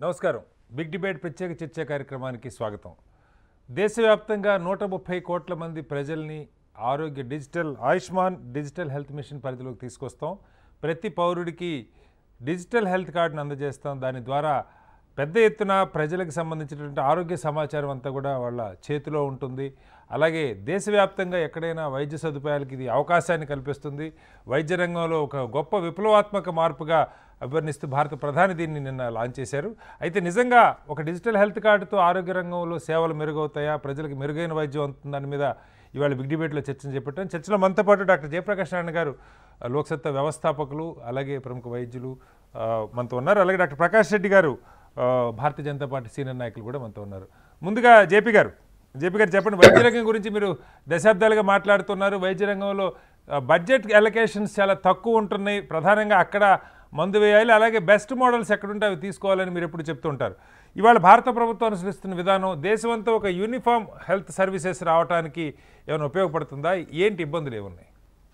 నమస్కారం big debate ప్రత్యేక చర్చ కార్యక్రమానికి స్వాగతం దేశవ్యాప్తంగా నూట ముప్పై కోట్ల మంది ప్రజల్ని ఆరోగ్య digital Ayushman digital health mission పరిధిలోకి తీసుకొస్తాం ప్రతి పౌరుడికి డిజిటల్ హెల్త్ కార్డును అందజేస్తాం దాని ద్వారా పెద్ద ఎత్తున ప్రజలకు సంబంధించినటువంటి ఆరోగ్య సమాచారం అంతా కూడా వాళ్ళ చేతిలో ఉంటుంది అలాగే దేశవ్యాప్తంగా ఎక్కడైనా వైద్య సదుపాయాలకి ఇది అవకాశాన్ని కల్పిస్తుంది వైద్య రంగంలో ఒక గొప్ప విప్లవాత్మక మార్పుగా అభివర్ణిస్తూ భారత ప్రధాని దీన్ని నిన్న లాంచ్ చేశారు అయితే నిజంగా ఒక డిజిటల్ హెల్త్ కార్డుతో ఆరోగ్య రంగంలో సేవలు మెరుగవుతాయా ప్రజలకు మెరుగైన వైద్యం అవుతుంది దాని మీద ఇవాళ బిగ్ డిబేట్లో చర్చను చేపట్టాం చర్చలో మనతో పాటు డాక్టర్ జయప్రకాష్ నారాయణ గారు ఆ, లోక్సత్తా వ్యవస్థాపకులు అలాగే ప్రముఖ వైద్యులు ఆ, మనతో ఉన్నారు అలాగే డాక్టర్ ప్రకాష్ రెడ్డి గారు ఆ, భారతీయ జనతా పార్టీ సీనియర్ నాయకులు కూడా మనతో ఉన్నారు ముందుగా జేపీ గారు జేపీ గారు చెప్పండి వైద్య రంగం గురించి మీరు దశాబ్దాలుగా మాట్లాడుతున్నారు వైద్య రంగంలో ఆ, బడ్జెట్ అలొకేషన్స్ చాలా తక్కువ ఉంటున్నాయి ప్రధానంగా అక్కడ మందు వేయాలి అలాగే బెస్ట్ మోడల్స్ ఎక్కడుంటే అవి తీసుకోవాలని మీరు ఎప్పుడు చెప్తుంటారు ఇవాళ భారత ప్రభుత్వం అనుసరిస్తున్న విధానం దేశమంతా ఒక యూనిఫామ్ హెల్త్ సర్వీసెస్ రావడానికి ఏమైనా ఉపయోగపడుతుందా ఏంటి ఇబ్బందులు ఏమున్నాయి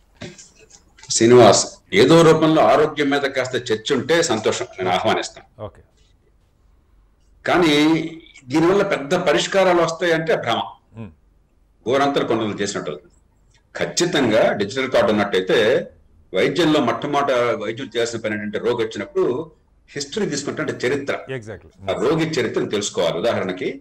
శ్రీనివాస్ ఏదో రూపంలో ఆరోగ్యం మీద కాస్త చర్చ ఉంటే సంతోషం నేను ఆహ్వానిస్తాను ఓకే కానీ దీనివల్ల పెద్ద పరిష్కారాలు వస్తాయంటే భ్రమ ఉమ్, ఊరంతలు కొనుగోలు చేసినట్టు అవుతుంది. ఖచ్చితంగా డిజిటల్ కార్డు ఉన్నట్టయితే వైద్యంలో మొట్టమొదట వైద్యులు చేయాల్సిన పని ఏంటంటే రోగి వచ్చినప్పుడు హిస్టరీ తీసుకుంటే అంటే చరిత్ర ఎగ్జాక్ట్లీ ఆ రోగి చరిత్రను తెలుసుకోవాలి ఉదాహరణకి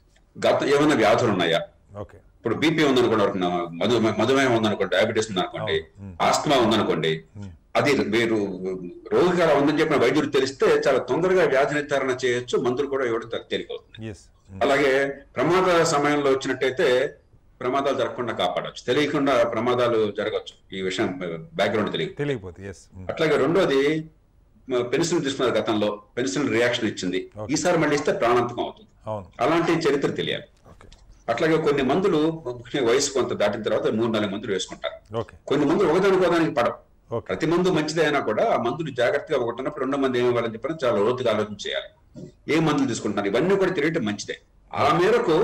గత ఏమైనా వ్యాధులు ఉన్నాయా ఓకే ఇప్పుడు బీపీ ఉందనుకోండి ఎవరికి మధు మధుమేహం ఉందనుకోండి డయాబెటీస్ ఉందనుకోండి ఆస్తమా ఉందనుకోండి అది మీరు రోగికి అలా ఉందని చెప్పిన వైద్యుడు తెలిస్తే చాలా తొందరగా వ్యాధి నిర్ధారణ చేయొచ్చు మందులు కూడా ఇవ్వడం తేలిక- తేలికవుతుంది ఎస్ అలాగే ప్రమాద సమయంలో వచ్చినట్టయితే ప్రమాదాలు జరగకుండా కాపాడవచ్చు తెలియకుండా ప్రమాదాలు జరగచ్చు ఈ విషయం బ్యాక్గ్రౌండ్ తెలియదు తెలియకపోతే ఎస్ అట్లాగే రెండోది పెన్సిల్ తీసుకున్నారు గతంలో పెన్సిల్ రియాక్షన్ ఇచ్చింది ఈసారి మళ్ళీ ఇస్తే ప్రాణాంతకం అవుతుంది అవును అలాంటి చరిత్ర తెలియాలి ఓకే అట్లాగే కొన్ని మందులు ముఖ్యంగా వయసు కొంత దాటిన తర్వాత మూడు నాలుగు మందులు వేసుకుంటారు ఓకే కొన్ని మందులు ఒకదానికోదానికి పడవు ఓకే ప్రతి మందు మంచిదే అయినా కూడా ఆ మందులు జాగ్రత్తగా ఒకటిన్నప్పుడు రెండో మంది ఏమి ఇవ్వాలని చెప్పని చాలా లోతుగా ఆలోచన చేయాలి ఏ మందులు తీసుకుంటున్నారు ఇవన్నీ కూడా తెలియటం మంచిదే ఆ మేరకు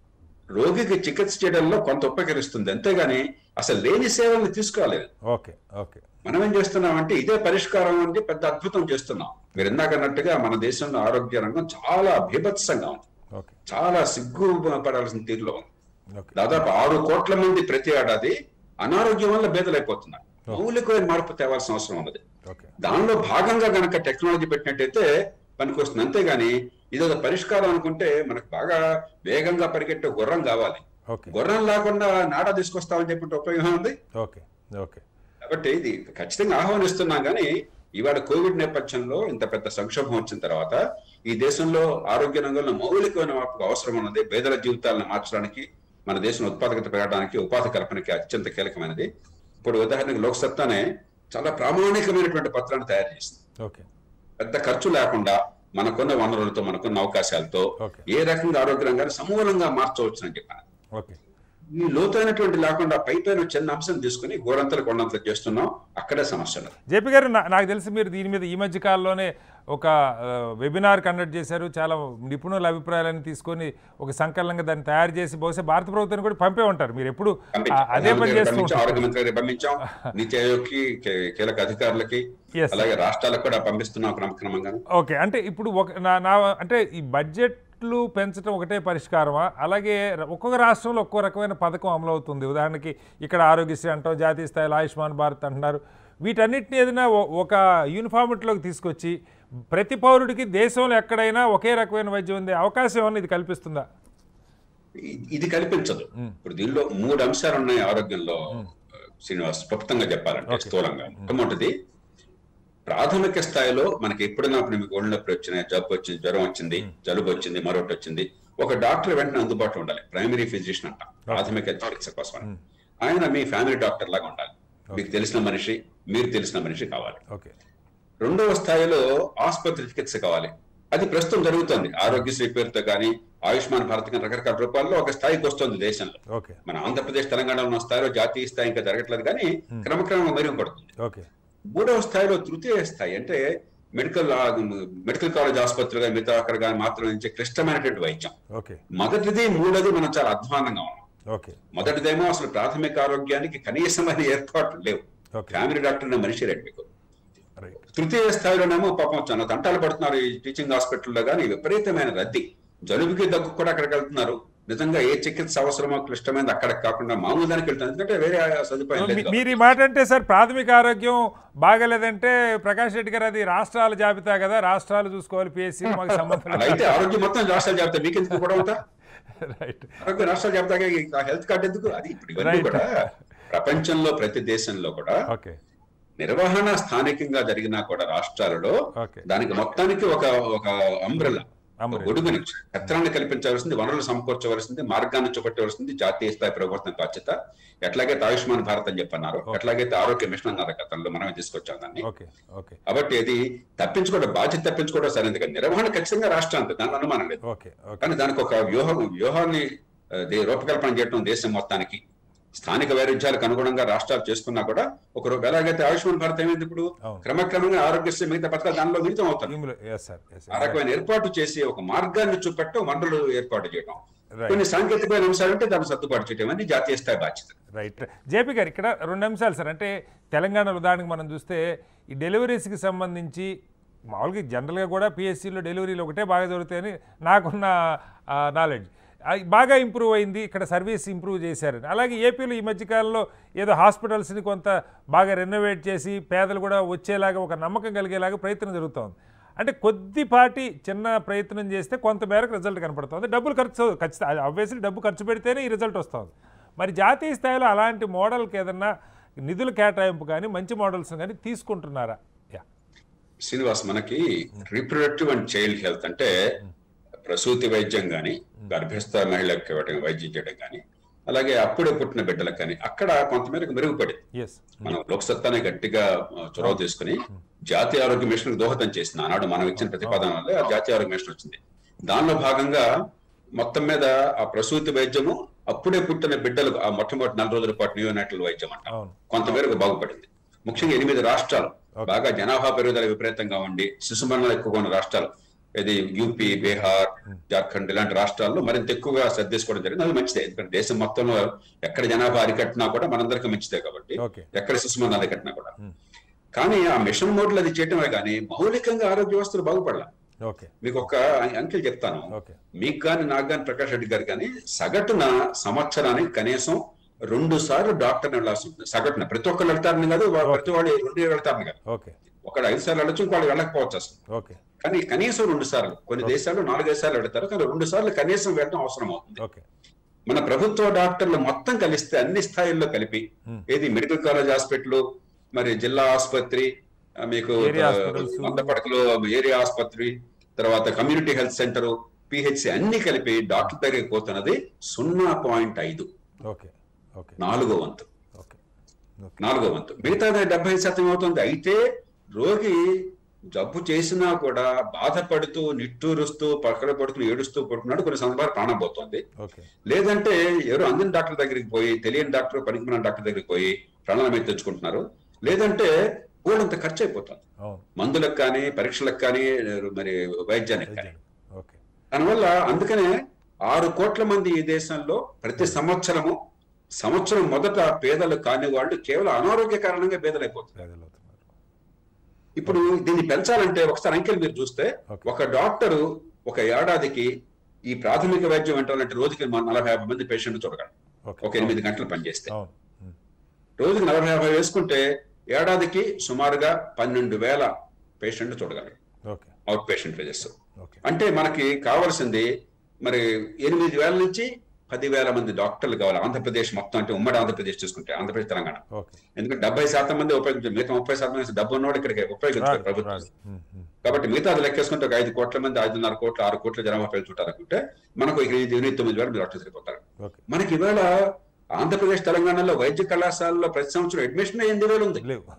రోగికి చికిత్స చేయడంలో కొంత ఉపకరిస్తుంది అంతేగాని అసలు లేని సేవల్ని తీసుకోలేదు ఓకే ఓకే మనం ఏం చేస్తున్నామంటే ఇదే పరిష్కారం అంటే పెద్ద అద్భుతం చేస్తున్నాం మీరు ఇందాక అన్నట్టుగా మన దేశంలో ఆరోగ్య రంగం చాలా బీభత్సంగా ఉంది ఓకే చాలా సిగ్గు పడాల్సిన తీరులో ఉంది ఓకే దాదాపు ఆరు కోట్ల మంది ప్రతి ఏడాది అనారోగ్యం వల్ల బేదలైపోతున్నారు మౌలికమైన మార్పు తేవాల్సిన అవసరం ఉన్నది ఓకే దానిలో భాగంగా గనక టెక్నాలజీ పెట్టినట్టయితే పనికొస్తుంది అంతేగాని ఇది ఒక పరిష్కారం అనుకుంటే మనకు బాగా వేగంగా పరిగెట్టే గుర్రం కావాలి ఓకే గుర్రం లేకుండా నాడ తీసుకొస్తామని చెప్పిన ఉపయోగం ఉంది ఓకే ఓకే కాబట్టి ఇది ఖచ్చితంగా ఆహ్వానిస్తున్నాం కానీ ఇవాళ కోవిడ్ నేపథ్యంలో ఇంత పెద్ద సంక్షోభం వచ్చిన తర్వాత ఈ దేశంలో ఆరోగ్య రంగంలో మౌలికమైన మార్పు అవసరం ఉన్నది పేదల జీవితాలను మార్చడానికి మన దేశం ఉత్పాదకత పెరగడానికి ఉపాధి కల్పనకి అత్యంత కీలకమైనది ఇప్పుడు ఉదాహరణకు లోక్సత్తానే చాలా ప్రామాణికమైనటువంటి పత్రాన్ని తయారు చేసింది ఓకే పెద్ద ఖర్చు లేకుండా మనకున్న వనరులతో మనకున్న అవకాశాలతో ఓకే ఏ రకంగా ఆరోగ్య రంగాన్ని సమూలంగా మార్చవచ్చు అని చెప్పాను ఓకే ఈ లోతైనటువంటి లేకుండా పై పైన చిన్న అంశం తీసుకుని గోడంతలు కొండంతలు చేస్తున్నాం అక్కడే సమస్య ఉన్నది జేపీ గారు నా- నాకు తెలిసి మీరు దీని మీద ఈ మధ్య కాలంలోనే ఒక ఆ, వెబినార్ కండక్ట్ చేశారు చాలా నిపుణుల అభిప్రాయాలను తీసుకొని ఒక సంకలనంగా దాన్ని తయారు చేసి బహుశా భారత ప్రభుత్వానికి కూడా పంపే ఉంటారు మీరు ఎప్పుడు ఆ, పంపించాం. అదే పని చేస్తూ పంపించాం, ఉంటారు ఆరోగ్య మంత్రి గారికి పంపించాం నీతి ఆయోగ్కి కే- కీలక అధికారులకి Yes. అలాగే రాష్ట్రాలకు కూడా పంపిస్తున్నాం క్రమక్రమంగా ఓకే అంటే ఇప్పుడు ఒక నా నా అంటే ఈ బడ్జెట్లు పెంచడం ఒకటే పరిష్కారమా అలాగే ర- ఒక్కొక్క రాష్ట్రంలో ఒక్కో రకమైన పథకం అమలు అవుతుంది ఉదాహరణకి ఇక్కడ ఆరోగ్యశ్రీ అంటాం జాతీయ స్థాయిలో ఆయుష్మాన్ భారత్ అంటున్నారు వీటన్నిటిని ఏదైనా ఒ- ఒక యూనిఫామిటీలోకి తీసుకొచ్చి ప్రతి పౌరుడికి దేశంలో ఎక్కడైనా ఒకే రకమైన వైద్యం ఉండే అవకాశం ఏమన్నా ఇది కల్పిస్తుందా ఇ- ఇది కల్పించదు ఇప్పుడు దీనిలో మూడు అంశాలు ఉన్నాయి ఆరోగ్యంలో శ్రీనివాస్ క్లుప్తంగా చెప్పాలంటే స్థూలంగా మొట్టమొదటిది ప్రాథమిక స్థాయిలో మనకి ఎప్పుడైనా అప్పుడు మీకు ఒళ్ళు నొప్పి వచ్చినాయి జబ్బు వచ్చింది జ్వరం వచ్చింది జలుబు వచ్చింది మరొకటి వచ్చింది ఒక డాక్టర్ వెంటనే అందుబాటులో ఉండాలి ప్రైమరీ ఫిజిషియన్ అంటాం ప్రాథమిక చికిత్స కోసం ఆయన మీ ఫ్యామిలీ డాక్టర్ లాగా ఉండాలి మీకు తెలిసిన మనిషి మీరు తెలిసిన మనిషి కావాలి ఓకే రెండవ స్థాయిలో ఆసుపత్రి చికిత్స కావాలి అది ప్రస్తుతం జరుగుతుంది ఆరోగ్యశ్రీ పేరుతో కానీ ఆయుష్మాన్ భారత్ కానీ రకరకాల రూపాల్లో ఒక స్థాయికి వస్తుంది దేశంలో ఓకే మన ఆంధ్రప్రదేశ్ తెలంగాణలో ఉన్న స్థాయిలో జాతీయ స్థాయి ఇంకా జరగట్లేదు కానీ క్రమక్రమంగా మెరుగుపడుతుంది ఓకే మూడవ స్థాయిలో తృతీయ స్థాయి అంటే మెడికల్ ఆ, మెడికల్ కాలేజ్ ఆసుపత్రులుగా మిగతా అక్కడ కానీ మాత్రం నుంచి క్లిష్టమైనటువంటి వైద్యం ఓకే మొదటిది మూడోది మనం చాలా అధ్వానంగా ఉన్నాం ఓకే మొదటిదేమో అసలు ప్రాథమిక ఆరోగ్యానికి కనీసమైన ఏర్పాట్లు లేవు ఓకే ఫ్యామిలీ డాక్టర్ అనే మనిషి రండి మీకు రైట్ తృతీయ స్థాయిలోనేమో పాపం చాలా తంటాలు పడుతున్నారు ఈ టీచింగ్ హాస్పిటల్లో కానీ విపరీతమైన రద్దీ జలుబుకి దగ్గు కూడా అక్కడికి వెళ్తున్నారు నిజంగా ఏ చికిత్స అవసరమో క్లిష్టమైనది అక్కడికి కాకుండా మామూలు దానికి వెళ్తున్నారు ఎందుకంటే వేరే సదుపాయం లేదు మీ- మీరు ఈ మాట అంటే సార్ ప్రాథమిక ఆరోగ్యం బాగలేదంటే ప్రకాష్ రెడ్డి గారు అది రాష్ట్రాల జాబితా కదా రాష్ట్రాలు చూసుకోవాలి పిఎస్సి మాకు సంబంధం అలా అయితే ఆరోగ్యం మొత్తం రాష్ట్రాల జాబితా మీకు ఎందుకు కూడా ఉంటా రైట్ ఆరోగ్య రాష్ట్రాల జాబితాగా ఈ హెల్త్ కార్డు ఎందుకు అది ఇప్పుడు ఇవన్నీ Right. కూడా ప్రపంచంలో ప్రతి దేశంలో కూడా ఓకే నిర్వహణ స్థానికంగా జరిగినా కూడా రాష్ట్రాలలో ఓకే దానికి మొత్తానికి ఒక ఒక అంబ్రెల్లా Umbrella. గొడుగుని ఛత్రాన్ని కల్పించవలసింది వనరులు సమకూర్చవలసింది మార్గాన్ని చూపెట్టవలసింది జాతీయ స్థాయి ప్రభుత్వం బాధ్యత ఎట్లాగైతే ఆయుష్మాన్ భారత్ అని చెప్పన్నారు ఎట్లాగైతే ఆరోగ్య మిషన్ అన్నారు గతంలో మనమే తీసుకొచ్చాం దాన్ని ఓకే ఓకే కాబట్టి అది తప్పించుకోవడం బాధ్యత తప్పించుకోవడం సరైనది కాదు నిర్వహణ ఖచ్చితంగా రాష్ట్రానికి దాని అనుమానం లేదు ఓకే ఓకే కానీ దానికి ఒక వ్యూహం వ్యూహాన్ని ఆ, దే- రూపకల్పన చేయడం దేశం మొత్తానికి స్థానిక వైరుధ్యాలకు అనుగుణంగా రాష్ట్రాలు చేసుకున్నా కూడా ఒక రూ- ఎలాగైతే ఆయుష్మాన్ భారత్ ఏమైంది ఇప్పుడు అవును. క్రమక్రమంగా ఆరోగ్యశ్రీ మిగతా పథకాలు దానిలో మిగతా అవుతాయి ఇందులో ఎస్ సార్ ఎస్ ఆ రకమైన ఏర్పాటు చేసి ఒక మార్గాన్ని చూపెట్టడం వనరులు ఏర్పాటు చేయడం రైట్ కొన్ని సాంకేతికమైన అంశాలు అంటే దాన్ని సర్దుబాటు చేయడం అని జాతీయ స్థాయి బాధ్యత రైట్ జేపీ గారు ఇక్కడ రెండు అంశాలు సార్ అంటే తెలంగాణ ఉదాహరణకు మనం చూస్తే ఈ డెలివరీస్కి సంబంధించి మామూలుగా జనరల్గా కూడా పిఎస్సీలో డెలివరీలు ఒకటే బాగా జరుగుతాయని నాకున్న నాలెడ్జ్ బాగా ఇంప్రూవ్ అయింది ఇక్కడ సర్వీస్ ఇంప్రూవ్ చేశారని అలాగే ఏపీలో ఈ మధ్యకాలంలో ఏదో హాస్పిటల్స్ని కొంత బాగా రెనోవేట్ చేసి పేదలు కూడా వచ్చేలాగా ఒక నమ్మకం కలిగేలాగా ప్రయత్నం జరుగుతోంది అంటే కొద్దిపాటి చిన్న ప్రయత్నం చేస్తే కొంత మేరకు రిజల్ట్ కనపడుతుంది డబ్బులు ఖర్చు ఖచ్చితంగా ఆబ్వియస్లీ డబ్బు ఖర్చు పెడితేనే ఈ రిజల్ట్ వస్తుంది మరి జాతీయ స్థాయిలో అలాంటి మోడల్కి ఏదన్నా నిధుల కేటాయింపు కానీ మంచి మోడల్స్ కానీ తీసుకుంటున్నారా యా శ్రీనివాస్ మనకి రీప్రొడక్టివ్ అండ్ చైల్డ్ హెల్త్ అంటే ప్రసూతి వైద్యం కానీ గర్భస్థ మహిళలకు ఇవ్వడం వైద్యం చేయడం కానీ అలాగే అప్పుడే పుట్టిన బిడ్డలకు కానీ అక్కడ కొంతమేరకు మెరుగుపడింది ఎస్ మనం లోక్సత్తానే గట్టిగా ఆ, చొరవ తీసుకుని జాతీయ ఆరోగ్య మిషన్ దోహదం చేసింది ఆనాడు మనం ఇచ్చిన ప్రతిపాదన వల్ల ఆ జాతీయ ఆరోగ్య మిషన్ వచ్చింది దానిలో భాగంగా మొత్తం మీద ఆ ప్రసూతి వైద్యము అప్పుడే పుట్టిన బిడ్డలకు ఆ మొట్టమొదటి నెల రోజుల పాటు నియోనాటల్ వైద్యం అంట అవును కొంతమేరకు బాగుపడింది ముఖ్యంగా ఎనిమిది రాష్ట్రాలు బాగా జనాభా పెరుగుదల విపరీతంగా ఉండి శిశు మరణాలు ఎక్కువగా ఉన్న రాష్ట్రాలు ఇది యూపీ బీహార్ జార్ఖండ్ ఇలాంటి రాష్ట్రాల్లో మరింత ఎక్కువగా శ్రద్ధ తీసుకోవడం జరిగింది అది మంచిదే ఎందుకంటే దేశం మొత్తంలో ఎక్కడ జనాభా అరికట్టినా కూడా మనందరికీ మంచిదే కాబట్టి ఓకే ఎక్కడ శిశు మరణాలు అరికట్టినా కూడా కానీ ఆ మిషన్ మోడ్లు అది చేయటమే కానీ మౌలికంగా ఆరోగ్య వ్యవస్థలు బాగుపడాలి ఓకే మీకు ఒక అంకెలు చెప్తాను ఓకే మీకు కానీ నాకు కానీ ప్రకాష్ రెడ్డి గారు కానీ సగటున సంవత్సరానికి కనీసం రెండు సార్లు డాక్టర్ని వెళ్ళాల్సి ఉంటుంది సగటున ప్రతి ఒక్కరు వెళ్తారని కాదు వా- ప్రతి వాళ్ళు రెండు వెళ్తారని కాదు ఓకే ఒకడు ఐదు సార్లు వెళ్ళొచ్చు ఇంకోళ్ళు వెళ్ళకపోవచ్చు అసలు ఓకే కానీ కనీసం రెండు సార్లు కొన్ని దేశాల్లో నాలుగైదు సార్లు వెళ్తారు కానీ రెండు సార్లు కనీసం వెళ్ళడం అవసరం అవుతుంది ఓకే మన ప్రభుత్వ డాక్టర్లు మొత్తం కలిస్తే అన్ని స్థాయిల్లో కలిపి Hmm. ఏది మెడికల్ కాలేజ్ హాస్పిటల్ మరి జిల్లా ఆసుపత్రి ఆ, మీకు Area hospitals. వంద పడకలు ఏరియా ఆసుపత్రి తర్వాత కమ్యూనిటీ హెల్త్ సెంటర్ పిహెచ్సి అన్ని కలిపి డాక్టర్ దగ్గరికి పోతున్నది సున్నా పాయింట్ ఐదు ఓకే ఓకే నాలుగో వంతు ఓకే ఓకే నాలుగో వంతు మిగతా డెబ్బై శాతం అవుతుంది అయితే రోగి జబ్బు చేసినా కూడా బాధపడుతూ నిట్టూరుస్తూ పక్కన పడుతూ ఏడుస్తూ పడుకున్నాడు కొన్ని సందర్భాలు ప్రాణం పోతుంది ఓకే లేదంటే ఎవరు అందిన డాక్టర్ దగ్గరికి పోయి తెలియని డాక్టర్ పనికిమైన డాక్టర్ దగ్గరికి పోయి ప్రాణాల మీద తెచ్చుకుంటున్నారు లేదంటే ఊళ్ళంత ఖర్చు అయిపోతుంది అవును మందులకు కానీ పరీక్షలకు కానీ మరి వైద్యానికి కానీ ఓకే దానివల్ల అందుకనే ఆరు కోట్ల మంది ఈ దేశంలో ప్రతి సంవత్సరము సంవత్సరం మొదట పేదలు కాని వాళ్ళు కేవలం అనారోగ్య కారణంగా పేదలైపోతున్నారు ప్రజలు అవుతున్నారు ఇప్పుడు దీన్ని పెంచాలంటే ఒకసారి అంకెలు మీరు చూస్తే Okay. ఒక డాక్టరు ఒక ఏడాదికి ఈ ప్రాథమిక వైద్యం వెంటాలంటే రోజుకి మన నలభై యాభై మంది పేషెంట్ చూడగలరు ఓకే ఒక ఎనిమిది గంటలు పనిచేస్తే అవును ఉమ్. రోజుకి నలభై యాభై వేసుకుంటే ఏడాదికి సుమారుగా పన్నెండు వేల పేషెంట్ చూడగలరు okay out patient visits okay అంటే మనకి కావాల్సింది మరి ఎనిమిది వేల నుంచి పదివేల మంది డాక్టర్లు కావాలి ఆంధ్రప్రదేశ్ మొత్తం అంటే ఉమ్మడి ఆంధ్రప్రదేశ్ చూసుకుంటే ఆంధ్రప్రదేశ్ తెలంగాణ ఓకే ఎందుకంటే డెబ్బై శాతం మంది ఉపయోగించారు మిగతా ముప్పై శాతం మంది డబ్బు ఉన్నవాడు ఇక్కడికి ఉపయోగించారు రాదు ప్రభుత్వం రాదు ఉమ్, ఉమ్. కాబట్టి మిగతా అది లెక్కేసుకుంటే ఒక ఐదు కోట్ల మంది ఐదున్నర కోట్ల ఆరు కోట్ల జనాభా పెంచుంటారు అనుకుంటే మనకు ఇక ఇది ఎనిమిది తొమ్మిది వేల డాక్టర్లు సరిపోతారు ఓకే మనకి ఇవాళ ఆంధ్రప్రదేశ్ తెలంగాణలో వైద్య కళాశాలలో ప్రతి సంవత్సరం అడ్మిషన్ ఎనిమిది వేలు ఉంది లేవు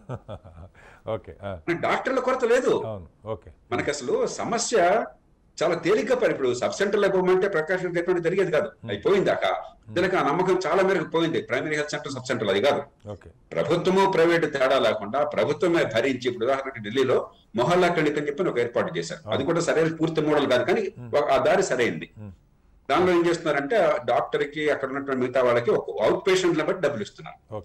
ఓకే ఆ, మనకి డాక్టర్ల కొరత లేదు అవును ఓకే మనకి అసలు సమస్య చాలా తేలిక పని ఇప్పుడు సబ్ సెంటర్లో పోమంటే ప్రకాశం చెప్పినట్టు జరిగేది కాదు అయిపోయింది అక్క దీనికి ఆ నమ్మకం చాలా మేరకు పోయింది primary health centre sub centre అది కాదు ఓకే ప్రభుత్వము ప్రైవేట్ తేడా లేకుండా ప్రభుత్వమే భరించి ఇప్పుడు ఉదాహరణకి ఢిల్లీలో మొహల్లా క్లినిక్ అని చెప్పి ఒక ఏర్పాటు చేశారు అది కూడా సరైన పూర్తి మోడల్ కాదు కానీ ఒక- ఆ దారి సరైంది Hmm. దానిలో ఏం చేస్తున్నారంటే డాక్టర్ కి అక్కడ ఉన్నటువంటి మిగతా వాళ్ళకి ఒక అవుట్ పేషెంట్ల బట్టి డబ్బులు ఇస్తున్నారు ఓకే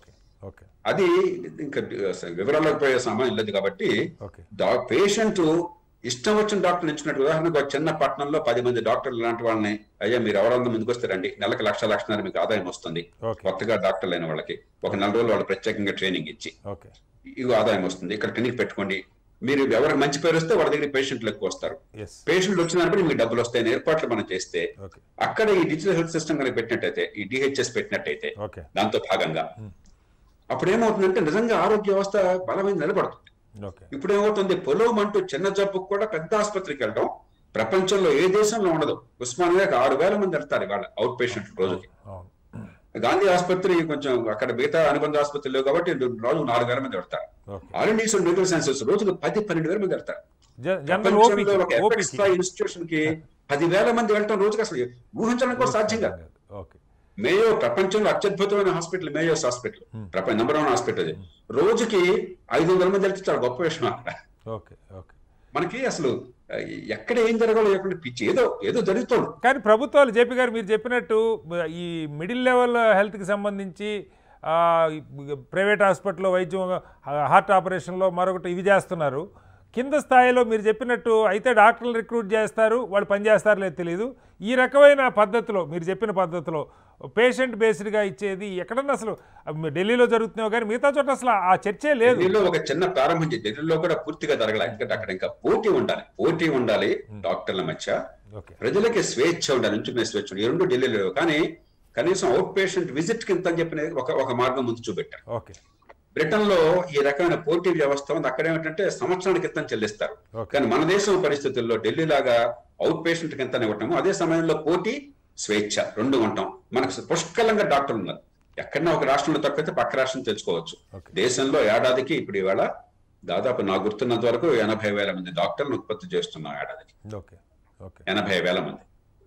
ఓకే అది ఇంకా వివరాలకు పోయే సమయం లేదు కాబట్టి ఓకే పేషెంట్ ఇష్టం వచ్చిన డాక్టర్ ఎంచుకున్నట్టు ఉదాహరణకు ఒక చిన్న పట్టణంలో పది మంది డాక్టర్లు లాంటి వాళ్ళని అయ్యా మీరు ఎవరన్నా ముందుకు వస్తారండి నెలకు లక్ష లక్షన్నర మీకు ఆదాయం వస్తుంది ఓకే కొత్తగా డాక్టర్లు అయిన వాళ్ళకి ఒక నెల రోజులు వాళ్ళు ప్రత్యేకంగా ట్రైనింగ్ ఇచ్చి ఓకే ఇవి ఆదాయం వస్తుంది ఇక్కడ క్లినిక్ పెట్టుకోండి మీరు ఎవరికి మంచి పేరు వస్తే వాళ్ళ దగ్గర పేషెంట్లు ఎక్కువ వస్తారు ఎస్ పేషెంట్లు వచ్చినప్పుడు మీకు డబ్బులు వస్తాయని ఏర్పాట్లు మనం చేస్తే ఓకే అక్కడ ఈ డిజిటల్ హెల్త్ సిస్టమ్ కనుక పెట్టినట్టయితే ఈ డిహెచ్ఎస్ పెట్టినట్టయితే ఓకే దాంతో భాగంగా అప్పుడు ఏమవుతుందంటే నిజంగా ఆరోగ్య వ్యవస్థ బలమైన నిలబడుతుంది ఓకే ఇప్పుడు ఏమవుతుంది పొలం అంటూ చిన్న జబ్బుకు కూడా పెద్ద ఆసుపత్రికి వెళ్ళడం ప్రపంచంలో ఏ దేశంలో ఉండదు ఉస్మానియాకి ఆరు వేల మంది వెళ్తారు ఇవాళ అవుట్ పేషెంట్ రోజుకి అవును గాంధీ ఆసుపత్రి కొంచెం అక్కడ మిగతా అనుబంధ ఆసుపత్రులు లేవు కాబట్టి రోజు నాలుగు వేల మంది వెళ్తారు okay all India medical sciences రోజుకు పది పన్నెండు వేల మంది వెళ్తారు జ- జనరల్ ఓపీకి ప్రపంచంలో ఒక ఓపీకి ఎఫెక్స్ట్రా ఇన్స్టిట్యూషన్ కి పదివేల మంది వెళ్ళటం రోజుకి అసలు ఊహించడం కూడా సాధ్యం కాదు ఓకే మేయో ప్రపంచంలో అత్యద్భుతమైన హాస్పిటల్ మేయోస్ హాస్పిటల్ ప్రపంచ నెంబర్ వన్ హాస్పిటల్ అది రోజుకి ఐదు వందల మంది వెళ్తే చాలా గొప్ప విషయం అక్కడ ఓకే ఓకే మనకి అసలు ఆ, ఎక్కడ ఏం జరగాలో లేకుండా పిచ్చి ఏదో ఏదో జరుగుతోంది కానీ ప్రభుత్వాలు జేపీ గారు మీరు చెప్పినట్టు బ- ఈ మిడిల్ లెవెల్ హెల్త్కి సంబంధించి ఆ, ఈ ప్రైవేట్ హాస్పిటల్లో వైద్యం ఆ, హార్ట్ ఆపరేషన్లో మరొకటి ఇవి చేస్తున్నారు కింద స్థాయిలో మీరు చెప్పినట్టు అయితే డాక్టర్లు రిక్రూట్ చేస్తారు వాళ్ళు పని చేస్తారో లేదు తెలియదు ఈ రకమైన పద్ధతిలో మీరు చెప్పిన పద్ధతిలో పేషెంట్ బేస్డ్గా ఇచ్చేది ఎక్కడన్నా అసలు ఆ, ఢిల్లీలో జరుగుతున్నాయో కానీ మిగతా చోట అసలు ఆ చర్చే లేదు ఢిల్లీలో ఒక చిన్న ప్రారంభం చేసి ఢిల్లీలో కూడా పూర్తిగా జరగలేదు ఎందుకంటే అక్కడ ఇంకా పోటీ ఉండాలి పోటీ ఉండాలి డాక్టర్ల మధ్య ఓకే ప్రజలకి స్వేచ్ఛ ఉండాలి ఎంచుకునే స్వేచ్ఛ ఉండాలి. ఈ రెండు ఢిల్లీలో లేవు. కానీ కనీసం అవుట్ పేషెంట్ విజిట్ కింద అని చెప్పిన ఒక ఒక మార్గం ముందు చూపెట్టారు ఓకే బ్రిటన్ లో ఈ రకమైన పోటీ వ్యవస్థ ఉంది అక్కడ ఏమిటంటే సంవత్సరానికి క్రితం చెల్లిస్తారు ఓకే కానీ మన దేశం పరిస్థితుల్లో ఢిల్లీ లాగా అవుట్ పేషెంట్ కింద ఇవ్వటము అదే సమయంలో పోటీ స్వేచ్ఛ రెండు ఉంటాం మనకు పుష్కలంగా డాక్టర్లు ఉన్నారు ఎక్కడన్నా ఒక రాష్ట్రంలో తక్కువైతే పక్క రాష్ట్రం తెచ్చుకోవచ్చు ఓకే దేశంలో ఏడాదికి ఇప్పుడు ఇవాళ దాదాపు నాకు గుర్తున్నంత వరకు ఎనభై వేల మంది డాక్టర్లు ఉత్పత్తి చేస్తున్నాం ఏడాదికి ఓకే ఓకే ఎనభై వేల మంది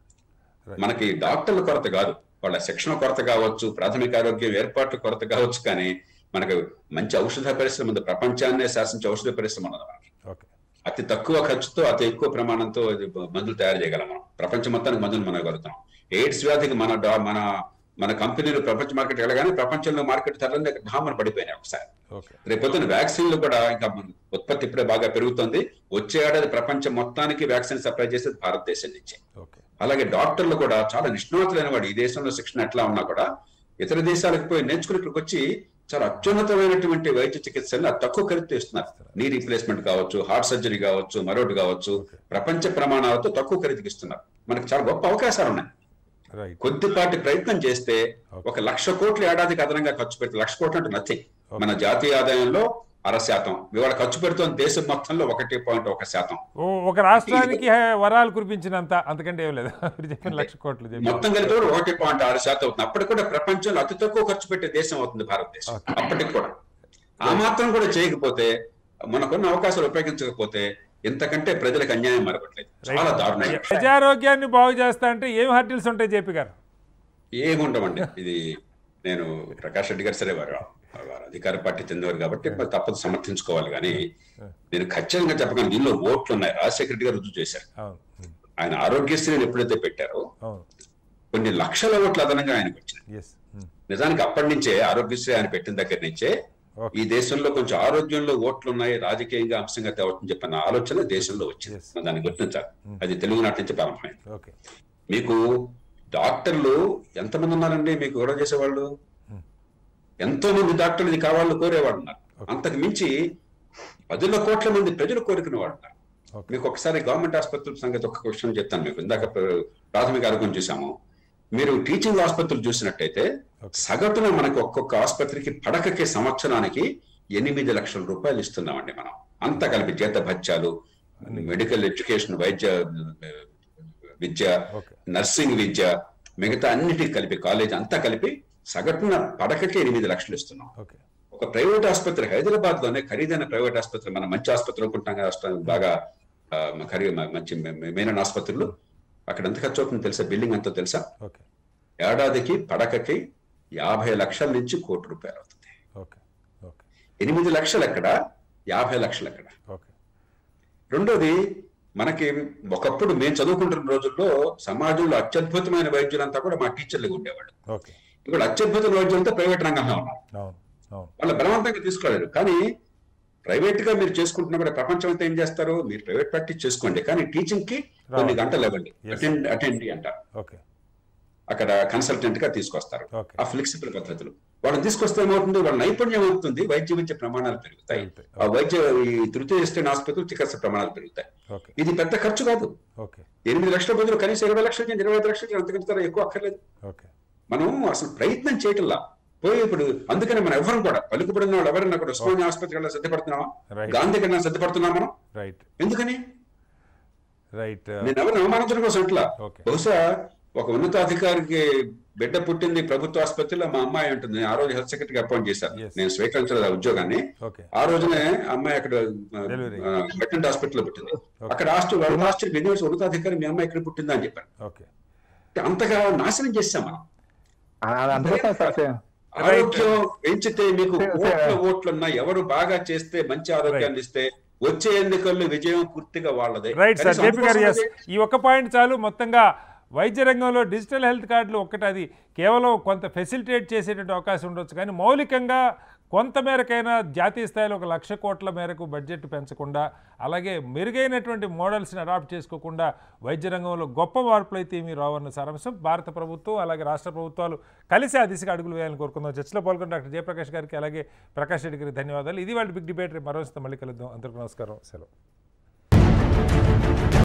Right. మనకి డాక్టర్ల కొరత కాదు వాళ్ళ శిక్షణ కొరత కావచ్చు ప్రాథమిక ఆరోగ్యం ఏర్పాట్లు కొరత కావచ్చు కానీ మనకు మంచి ఔషధ పరిశ్రమ ఉంది ప్రపంచాన్నే శాసించే ఔషధ పరిశ్రమ ఉన్నది మనకి ఓకే అతి తక్కువ ఖర్చుతో అతి ఎక్కువ ప్రమాణంతో ఇది మందులు తయారు చేయగలం మనం ప్రపంచం మొత్తానికి మందులు మనం కలుగుతాం ఎయిడ్స్ వ్యాధికి మన డా- మన మన కంపెనీలు ప్రపంచ మార్కెట్ వెళ్ళగానే ప్రపంచంలో మార్కెట్ ధరలు ఢామని పడిపోయినాయి ఒకసారి ఓకే రేపొద్దున వ్యాక్సిన్లు కూడా ఇంకా మన ఉత్పత్తి ఇప్పుడే బాగా పెరుగుతుంది వచ్చే ఏడాది ప్రపంచం మొత్తానికి వ్యాక్సిన్ సప్లై చేసేది భారతదేశం నుంచే ఓకే అలాగే డాక్టర్లు కూడా చాలా నిష్ణాతులైన వాడు ఈ దేశంలో శిక్షణ ఎట్లా ఉన్నా కూడా ఇతర దేశాలకు పోయి నేర్చుకుని ఇక్కడికి వచ్చి చాలా అత్యున్నతమైనటువంటి వైద్య చికిత్సలు అతి తక్కువ ఖరీదు ఇస్తున్నారు నీ రీప్లేస్మెంట్ కావచ్చు హార్ట్ సర్జరీ కావచ్చు మరొకటి కావచ్చు ప్రపంచ ప్రమాణాలతో తక్కువ ఖరీదుకి ఇస్తున్నారు మనకు చాలా గొప్ప అవకాశాలు ఉన్నాయి రైట్ కొద్దిపాటి ప్రయత్నం చేస్తే ఒక లక్ష కోట్ల ఏడాదికి అదనంగా ఖర్చు పెడితే లక్ష కోట్లు అంటే నథింగ్ మన జాతీయ ఆదాయంలో అర శాతం ఇవాళ ఖర్చు పెడుతున్న దేశం మొత్తంలో ఒకటి పాయింట్ ఒక శాతం ఓ- ఒక రాష్ట్రానికి హే- వరాలు కురిపించినంత అంతకంటే ఏం లేదు మీరు చెప్పిన లక్ష కోట్లు చెప్పి మొత్తం కలిపి కూడా ఒకటి పాయింట్ ఆరు శాతం అవుతుంది అప్పటికి కూడా ప్రపంచంలో అతి తక్కువ ఖర్చు పెట్టే దేశం అవుతుంది భారతదేశం అప్పటికి కూడా ఆ మాత్రం కూడా చేయకపోతే మనకున్న అవకాశాలు ఉపయోగించకపోతే ఇంతకంటే ప్రజలకు అన్యాయం మరొకట్లేదు చాలా దారుణం ప్రజారోగ్యాన్ని బాగు చేస్తా అంటే ఏం హర్డిల్స్ ఉంటాయి జేపీ గారు ఏముండవండి ఇది నేను ప్రకాష్ రెడ్డి గారు సరే వారు వారు అధికార పార్టీ చెందేవారు కాబట్టి మరి తప్పదు సమర్థించుకోవాలి కానీ నేను ఖచ్చితంగా చెప్పగలను దీనిలో ఓట్లు ఉన్నాయి రాజశేఖర రెడ్డి గారు రుజువు చేశారు అవును ఉమ్, ఆయన ఆరోగ్యశ్రీని ఎప్పుడైతే పెట్టారో అవును కొన్ని లక్షల ఓట్లు అదనంగా ఆయనకు వచ్చినాయి ఎస్ నిజానికి అప్పటి నుంచే ఆరోగ్యశ్రీ ఆయన పెట్టిన దగ్గర నుంచే ఓకే ఈ దేశంలో కొంచెం ఆరోగ్యంలో ఓట్లు ఉన్నాయి రాజకీయంగా అంశంగా తేవచ్చని చెప్పిన ఆలోచన దేశంలో వచ్చింది Yes. మనం దాన్ని గుర్తించాలి అది తెలుగునాటి నుంచి ప్రారంభమైంది ఓకే మీకు డాక్టర్లు ఎంతమంది ఉన్నారండి మీకు గొడవ చేసేవాళ్ళు Hmm. ఎంతో మంది డాక్టర్లు ఇది కావాలని కోరేవాడు ఉన్నారు అంతకు మించి పదుల కోట్ల మంది ప్రజలు కోరుకునే వాడు ఉన్నారు ఓకే మీకు ఒకసారి గవర్నమెంట్ ఆసుపత్రుల సంగతి ఒక క్వశ్చన్ చెప్తాను మీకు ఇందాక ప్ర- ప్రాథమిక ఆరోగ్యం చూసాము మీరు టీచింగ్ ఆసుపత్రులు చూసినట్టయితే Okay. సగటున మనకు ఒక్కొక్క ఆసుపత్రికి పడకకి సంవత్సరానికి ఎనిమిది లక్షల రూపాయలు ఇస్తున్నామండి మనం అంతా కలిపి జీత భత్యాలు మెడికల్ ఎడ్యుకేషన్ వైద్య ఆ, విద్య ఓకే నర్సింగ్ విద్య మిగతా అన్నిటికి కలిపి కాలేజ్ అంతా కలిపి సగటున పడకకి ఎనిమిది లక్షలు ఇస్తున్నాం ఓకే ఒక ప్రైవేట్ ఆసుపత్రి హైదరాబాద్ లోనే ఖరీదైన ప్రైవేట్ ఆసుపత్రి మనం మంచి ఆసుపత్రి అనుకుంటాం కదా రాష్ట్రం బాగా ఆ, ఖరీ మ- మంచి మెయిన్ ఆసుపత్రులు అక్కడ ఎంత ఖర్చు అవుతుందో తెలుసా బిల్డింగ్ ఎంతో తెలుసా ఓకే ఏడాదికి పడకకి యాభై లక్షల నుంచి కోటి రూపాయలు అవుతుంది ఓకే ఓకే ఎనిమిది లక్షలు ఎక్కడ యాభై లక్షలు ఎక్కడ ఓకే రెండోది మనకి ఒకప్పుడు మేము చదువుకుంటున్న రోజుల్లో సమాజంలో అత్యద్భుతమైన వైద్యులంతా కూడా మా టీచర్లుగా ఉండేవాళ్ళు ఓకే ఇప్పుడు అత్యద్భుత వైద్యులంతా ప్రైవేట్ రంగంలో ఉన్నారు అవును అవును వాళ్ళ బలవంతంగా తీసుకోలేరు కానీ ప్రైవేట్ గా మీరు చేసుకుంటున్నప్పుడు ప్రపంచం అంతా ఏం చేస్తారు మీరు ప్రైవేట్ ప్రాక్టీస్ చేసుకోండి కానీ టీచింగ్ కి కొన్ని గంటలు ఇవ్వండి Yes. అటెండ్ అటెండ్ అంటారు ఓకే అక్కడ కన్సల్టెంట్ గా తీసుకొస్తారు ఓకే ఆ ఫ్లెక్సిబుల్ పద్ధతులు వాళ్ళని తీసుకొస్తే ఏమవుతుంది వాళ్ళ నైపుణ్యం అవుతుంది వైద్య విద్య ప్రమాణాలు పెరుగుతాయి పెరుగుతాయి. ఆ వైద్య ఈ తృతీయ శ్రేణి ఆసుపత్రులు చికిత్స ప్రమాణాలు పెరుగుతాయి ఓకే ఇది పెద్ద ఖర్చు కాదు ఓకే ఎనిమిది లక్షల బదులు కనీసం ఇరవై లక్షలు చేయండి, ఇరవై ఐదు లక్షలు అంతకంటే ఎక్కువ అక్కర్లేదు ఓకే మనం అసలు ప్రయత్నం చేయటంలా పోయి ఇప్పుడు అందుకని మనం ఎవరు కూడా పలుకుబడిన వాళ్ళు ఎవరైనా కూడా ఉస్మానియా ఆసుపత్రిలో సిద్ధపడుతున్నామా Right. గాంధీ కన్నా సిద్ధపడుతున్నాం మనం రైట్ ఎందుకని రైట్ నేను ఎవరిని అవమానించడం కోసం ఇట్లా ఓకే బహుశా ఒక ఉన్నతాధికారికి బిడ్డ పుట్టింది ప్రభుత్వ ఆసుపత్రిలో మా అమ్మాయి ఉంటుంది ఆ రోజు హెల్త్ సెక్రటరీకి అపాయింట్ చేశారు Yes. నేను స్వీకరించలేదు ఆ ఉద్యోగాన్ని ఓకే ఆ రోజునే అమ్మాయి అక్కడ Delivery. మెటర్నరీ హాస్పిటల్ పుట్టింది అక్కడ హాస్టల్ హాస్టల్ యూనివర్సిటీ ఉన్నతాధికారి మీ అమ్మాయి ఇక్కడ పుట్టిందా అని చెప్పాను ఓకే అంటే అంతగా నాశనం చేశాం మనం అది అందుకోసం సార్ సే- ఆరోగ్యం పెంచితే మీకు సరే, ఓట్ల సరే. ఓట్లున్నా ఎవరు బాగా చేస్తే మంచి ఆరోగ్యాన్ని ఇస్తే వచ్చే ఎన్నికల్లో విజయం పూర్తిగా వాళ్ళదే రైట్ సార్ కనీసం జేపీ గారు ఎస్ అందుకోసం ఈ ఒక్క పాయింట్ చాలు మొత్తంగా వైద్య రంగంలో డిజిటల్ హెల్త్ కార్డులు ఒక్కటి అది కేవలం కొంత ఫెసిలిటేట్ చేసేటువంటి అవకాశం ఉండొచ్చు కానీ మౌలికంగా కొంత మేరకైనా జాతీయ స్థాయిలో ఒక లక్ష కోట్ల మేరకు బడ్జెట్ పెంచకుండా అలాగే మెరుగైనటువంటి మోడల్స్ని అడాప్ట్ చేసుకోకుండా వైద్య రంగంలో గొప్ప మార్పులు అయితే ఏమీ రావన్న సారాంశం భారత ప్రభుత్వం అలాగే రాష్ట్ర ప్రభుత్వాలు కలిసి ఆ దిశగా అడుగులు వేయాలని కోరుకుందాం చర్చలో పాల్గొన్న డాక్టర్ జయప్రకాష్ గారికి అలాగే ప్రకాష్ రెడ్డి గారికి ధన్యవాదాలు ఇది వాళ్ళ బిగ్ డిబేట్ రేపు మరో వస్తే మళ్ళీ కలుద్దాం అందరికీ నమస్కారం సెలవు